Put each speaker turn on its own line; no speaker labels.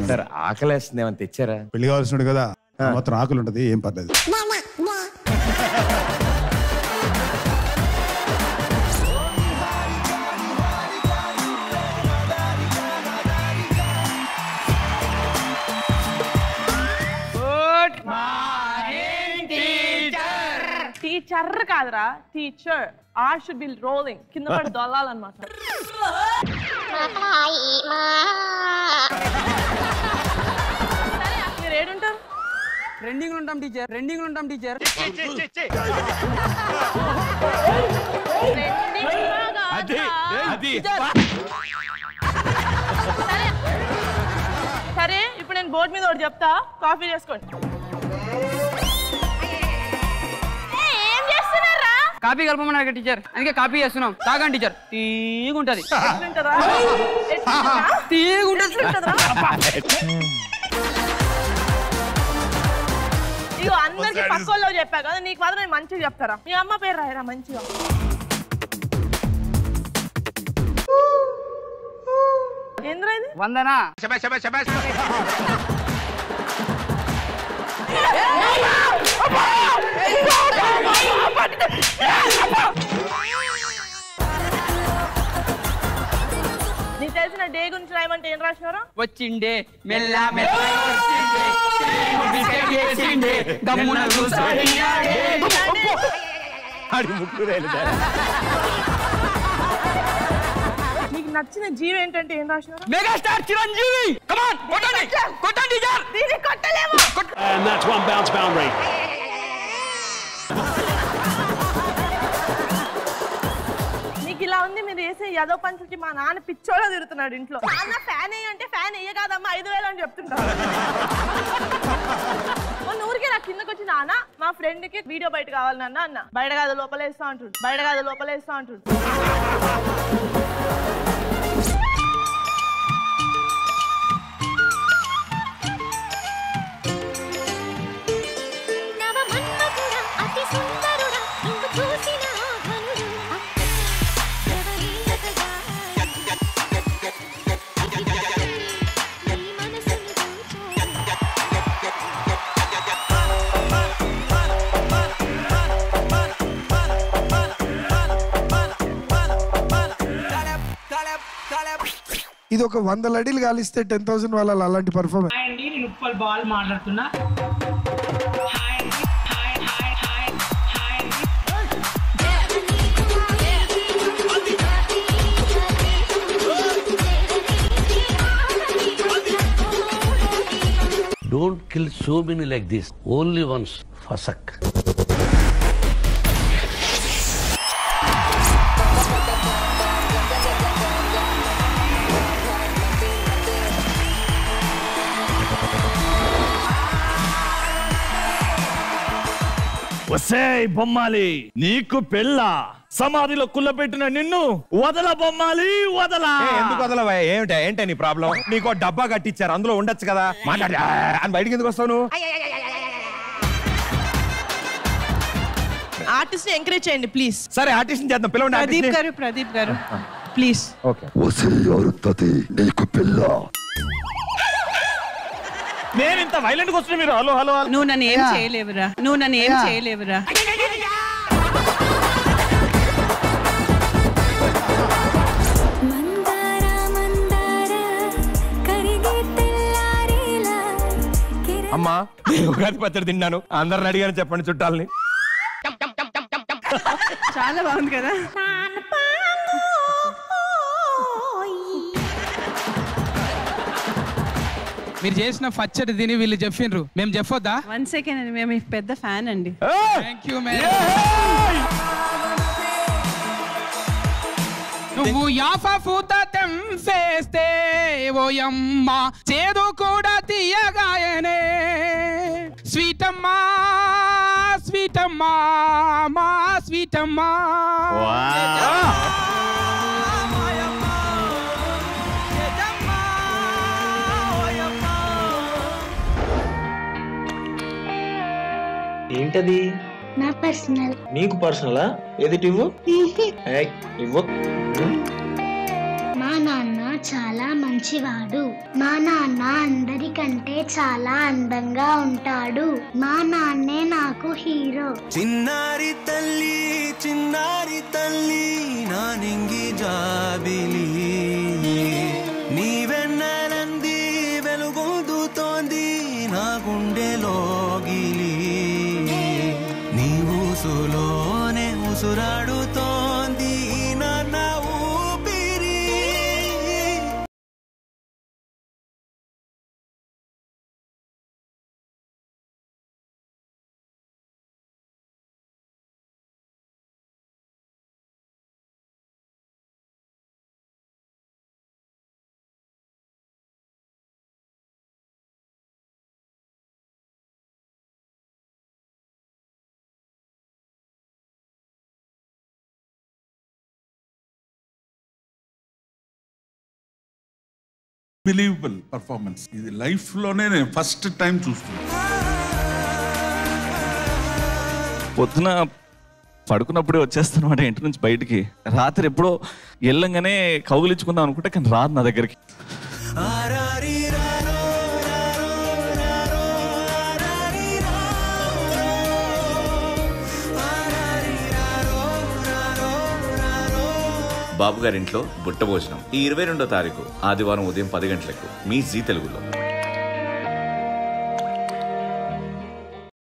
చేస్తున్నాను
సార్ ఆకలేస్తుంది ఏమైనా తెచ్చారా
పెళ్లి కావాల్సినాడు కదా మొత్తం ఆకులు ఉంటది ఏం పర్లేదు
టీచర్ కాదురా teacher are should be rolling కింద పడి దొల్లాలన్నమాట సరే, మీరు ఏడుంటారు
ట్రెండింగ్ ఉంటాం టీచర్ ట్రెండింగ్ ఉంటాం టీచర్
అది అది
సరే సరే ఇప్పుడు నేను బోర్డు మీద ఒకటి చెప్తా కాఫీ చేసుకోండి ఏయ్, ఏం చేస్తున్నారా
కాపీ కలపమన్నారు టీచర్ అందుకే కాపీ చేస్తున్నాం తాగండి టీచర్ తీగుంటది
ఎట్లుంటదా ఎట్లుంటదా?
తీగుంటది
ఎట్లుంటదా? ఇగో అందరికి పక్కోళ్ళు చెప్పా కదా నీకు మాత్రం నేను మంచిగా చెప్తారా మీ అమ్మ పేరు రాయరా మంచిగా ఏంద్రా ఇది
వందనా
నీకు తెలిసిన డే గురించి రాయమంటే ఏం రాసినారా
వచ్చిండే మెల్ల మెల్ల వచ్చిండే, బిస్కెట్ చేసిండే, గమ్మున కూర్చోనియాడే.
ఆడి ముక్కు రైలు
నీకు నచ్చిన జీవి ఏంటంటే ఏం రాసినారా
మెగాస్టార్ చిరంజీవి కమాన్ కొట్టండి కొట్టండి టీచర్
దీన్ని కొట్టలేము
And that's one bounce boundary.
నీకు ఇలా ఉంది మీరు వేసే యదో పంచులకి మా నాన్న పిచ్చోళ్ళ తిరుగుతున్నాడు ఇంట్లో నాన్న ఫ్యాన్ వేయ అంటే ఫ్యాన్ వేయ కాదమ్మా ఐదు వేలు అని చెప్తుంటారు మొన్న ఊరికే నా కిందకి వచ్చి నాన్న మా ఫ్రెండ్ కి వీడియో బయట కావాలి నాన్న అన్న బయట కాదు లోపలేస్తా అంటుండు బయట కాదు లోపలేస్తా అంటుండు
నవ మన్మథుడా అతి సుందరుడా నువ్వు చూసిన ఆ ఘనుడు ఎవరీయతగా నీ మనసును దోచు
ఇది ఒక వంద లడీలు కాలిస్తే టెన్ థౌసండ్ వాళ్ళ అలాంటి పర్ఫార్మెన్స్
హాయ్ అండి నేను ఉప్పల్ బాల్ మాట్లాడుతున్నా హాయ్ అండి హాయ్ హాయ్ హాయ్ హాయ్ అండి
Don't kill so many like this. Only once. Fasak.
వసే బొమ్మాలి నీకు పెళ్ళ సమాధిలో కుల్లబెట్టిన నిన్ను వదల బొమ్మాలి వదలా
ఏ, ఎందుకు వదలవా ఏమిటా ఏంటి నీ ప్రాబ్లం నీకు డబ్బా కట్టించారు అందులో ఉండొచ్చు కదా మాట్లాడి "ఆ" అని బయటికి ఎందుకు వస్తావు నువ్వు
ఆర్టిస్ట్ ని ఎంకరేజ్ చేయండి ప్లీజ్
సరే ఆర్టిస్ట్ చేద్దాం పిలవండి
ప్రదీప్
artist ని.
గారు ప్రదీప్ గారు ప్లీజ్
ఓకే
నీకు పిల్ల
నేను ఇంత వైలెంట్ వస్తున్నా మీరు హలో హలో హలో
నువ్వు నన్ను ఏం చేయలేవురా నువ్వు నన్ను ఏం చేయలేవురా
మందార మందార కరిగే తెల్లారేలా కిర
అమ్మా నేను ఉగాది పచ్చడి తిన్నాను అందరిని అడిగాను చెప్పండి చుట్టాలని
చాలా బాగుంది కదా
మీరు చేసిన పచ్చడి తిని వీళ్ళు చెప్పిండ్రు మేము చెప్పొద్దా
వన్ సెకండ్ అండి మేము ఈ పెద్ద ఫ్యాన్ అండి
థ్యాంక్ యూ నువ్వు యాఫ పూత తెంపేస్తే ఓయమ్మ చేదు కూడా తీయగాయనే స్వీటమ్మా స్వీటమ్మా మా స్వీటమ్మా
ఏంటది
నా పర్సనల్
నీకు పర్సనలా ఏది ఇవ్వు ఏయ్, ఇవ్వు
మా నాన్న చాలా మంచివాడు మా నాన్న అందరికంటే చాలా అందంగా ఉంటాడు మా నాన్నే నాకు హీరో
చిన్నారి తల్లి చిన్నారి తల్లి నా నింగి జాబిలి నీ వెన్నెలంది వెలుగొందుతోంది నా గుండెలోగిలి నీ ఊసులోనే ఉసురాడుతోంది నాన్న ఊపిరి
బిలీవబుల్ పర్ఫార్మెన్స్ ఇది లైఫ్ లోనే నేను ఫస్ట్ టైం చూస్తున్నాను
పొద్దున పడుకున్నప్పుడే వచ్చేస్తానమాట ఇంటి నుంచి బయటికి రాత్రి ఎప్పుడో వెళ్ళంగానే కౌగులించుకుందాం అనుకుంటే కానీ రాదు నా దగ్గరికి
బాబు గారింట్లో బుట్ట భోజనం ఈ ఇరవై రెండో తారీఖు ఆదివారం ఉదయం పది గంటలకు మీ జీ తెలుగులో